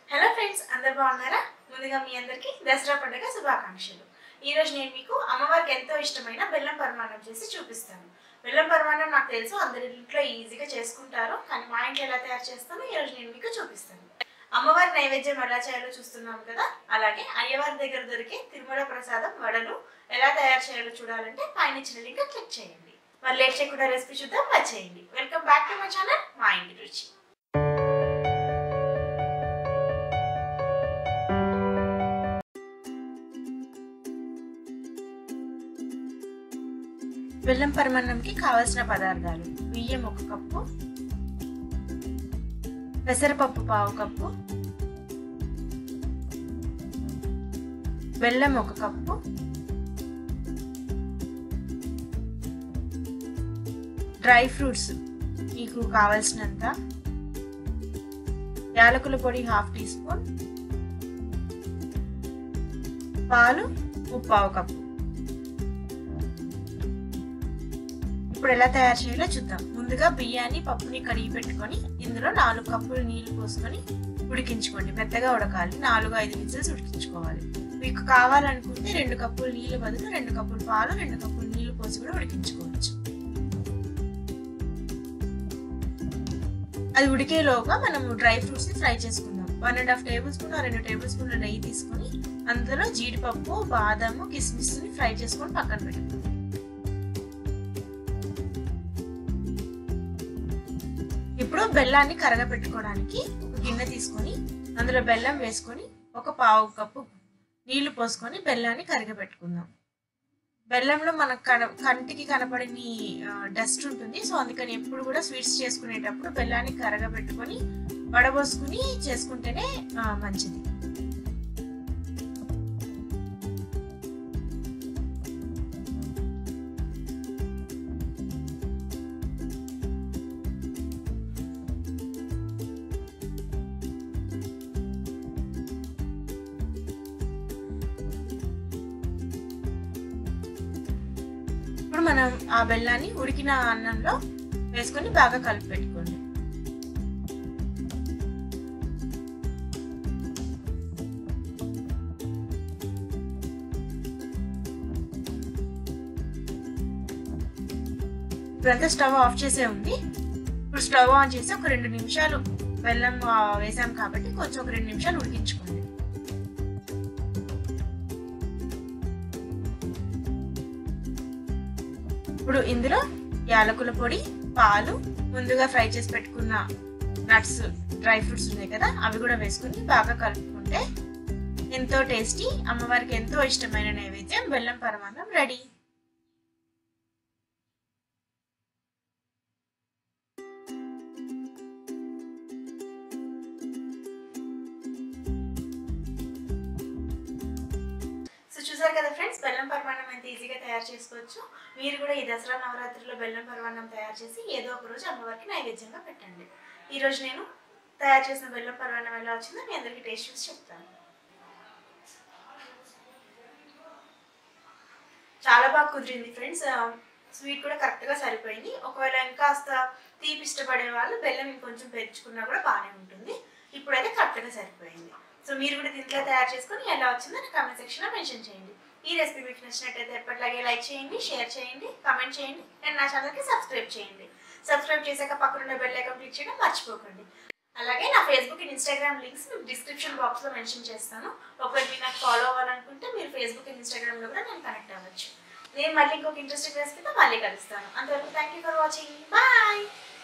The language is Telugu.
హలో ఫ్రెండ్స్ అందరు బాగున్నారా ముందుగా మీ అందరికీ దసరా పండుగ శుభాకాంక్షలు ఈ రోజు నేను మీకు అమ్మవారికి ఎంతో ఇష్టమైన బెల్లం పరమాన్నం చేసి చూపిస్తాను బెల్లం పరమాన్నం నాకు తెలుసు అందరి ఇంట్లో ఈజీగా చేసుకుంటారు కానీ మా ఇంట్లో ఎలా తయారు చేస్తానో ఈ రోజు నేను మీకు చూపిస్తాను అమ్మవారి నైవేద్యం ఎలా చేయాలో చూస్తున్నాం కదా అలాగే అయ్యవారి దగ్గర దొరికే తిరుమల ప్రసాదం వడలు ఎలా తయారు చేయాలో చూడాలంటే పైన ఇచ్చిన లింక్ క్లిక్ చేయండి మరి లేట్ చేయకుండా రెసిపీ చూద్దాం వచ్చేయండి welcome back to my channel మా ఇంటి రుచి బెల్లం పరమాన్నంకి కావలసిన పదార్థాలు బియ్యం ఒక కప్పు పెసరపప్పు పావు కప్పు బెల్లం ఒక కప్పు డ్రై ఫ్రూట్స్ మీకు కావలసినంత యాలకుల పొడి హాఫ్ టీ స్పూన్ పాలు ముప్పావు కప్పు ఇప్పుడు ఎలా తయారు చేయాలో చూద్దాం ముందుగా బియ్యాన్ని పప్పుని కడిగి పెట్టుకొని ఇందులో నాలుగు కప్పులు నీళ్లు పోసుకొని ఉడికించుకోండి మెత్తగా ఉడకాలి నాలుగు ఐదు విజిల్స్ ఉడికించుకోవాలి మీకు కావాలనుకుంటే రెండు కప్పులు నీళ్లు బదులు రెండు కప్పులు పాలు రెండు కప్పులు నీళ్లు పోసి కూడా ఉడికించుకోవచ్చు అది ఉడికేలోగా మనం డ్రై ఫ్రూట్స్ ని ఫ్రై చేసుకుందాం one and half table spoon రెండు టేబుల్ స్పూన్ల నెయ్యి తీసుకొని అందులో జీడిపప్పు బాదాము కిస్మిస్ ని ఫ్రై చేసుకొని పక్కన పెట్టుకుందాం ఇప్పుడు బెల్లాన్ని కరగపెట్టుకోవడానికి ఒక గిన్నె తీసుకొని అందులో బెల్లం వేసుకొని ఒక పావు కప్పు నీళ్లు పోసుకొని బెల్లాన్ని కరగపెట్టుకుందాం బెల్లంలో మనకు కన కంటికి కనపడని డస్ట్ ఉంటుంది సో అందుకని ఎప్పుడు కూడా స్వీట్స్ చేసుకునేటప్పుడు బెల్లాన్ని కరగబెట్టుకొని వడబోసుకుని చేసుకుంటేనే మంచిది ఇప్పుడు మనం ఆ బెల్లాన్ని ఉడికిన అన్నంలో వేసుకొని బాగా కలిపి పెట్టుకోండి ఇప్పుడంతా స్టవ్ ఆఫ్ చేసే ఉంది ఇప్పుడు స్టవ్ ఆన్ చేసి ఒక రెండు నిమిషాలు బెల్లం వేసాం కాబట్టి కొంచెం ఒక రెండు నిమిషాలు ఉడికించుకోండి ఇప్పుడు ఇందులో యాలకుల పొడి పాలు ముందుగా ఫ్రై చేసి పెట్టుకున్న నట్స్ డ్రై ఫ్రూట్స్ ఉన్నాయి కదా అవి కూడా వేసుకుని బాగా కలుపుకుంటే ఎంతో టేస్టీ అమ్మవారికి ఎంతో ఇష్టమైన నైవేద్యం బెల్లం పరమాన్నం రెడీ సో చూసారు కదా ఫ్రెండ్స్ బెల్లం పరమాన్నం ఎంత ఈజీగా తయారు చేసుకోవచ్చు మీరు కూడా ఈ దసరా నవరాత్రిలో బెల్లం పరమాన్నం తయారు చేసి ఏదో ఒక రోజు అమ్మవారికి నైవేద్యంగా పెట్టండి ఈరోజు నేను తయారు చేసిన బెల్లం పరమాన్నం ఎలా వచ్చిందో మీ అందరికీ టేస్ట్ చూసి చెప్తాను చాలా బాగా కుదిరింది ఫ్రెండ్స్ స్వీట్ కూడా కరెక్ట్గా సరిపోయింది ఒకవేళ ఇంకాస్త తీపి ఇష్టపడే వాళ్ళు బెల్లం ఇంకొంచెం పెంచుకున్నా కూడా బాగానే ఉంటుంది ఇప్పుడైతే కరెక్ట్గా సరిపోయింది సో మీరు కూడా దీంట్లో తయారు చేసుకొని ఎలా వచ్చిందో నా కామెంట్ సెక్షన్లో మెన్షన్ చేయండి ఈ రెసిపీ మీకు నచ్చినట్టయితే ఎప్పటిలాగే లైక్ చేయండి షేర్ చేయండి కామెంట్ చేయండి అండ్ నా ఛానల్కి సబ్స్క్రైబ్ చేయండి సబ్స్క్రైబ్ చేశాక పక్కన బెల్ ఐకాన్ క్లిక్ చేయడం మర్చిపోకండి అలాగే నా ఫేస్బుక్ అండ్ ఇన్స్టాగ్రామ్ లింక్స్ మీకు డిస్క్రిప్షన్ బాక్స్లో మెన్షన్ చేస్తాను ఒకవేళ మీరు నాకు ఫాలో అవ్వాలనుకుంటే మీరు ఫేస్బుక్ అండ్ ఇన్స్టాగ్రామ్లో కూడా నేను కనెక్ట్ అవ్వచ్చు నేను మళ్ళీ ఇంకొక ఇంట్రెస్టింగ్ రెసిపీతో మళ్ళీ కలుస్తాను అంతవరకు thank you for watching bye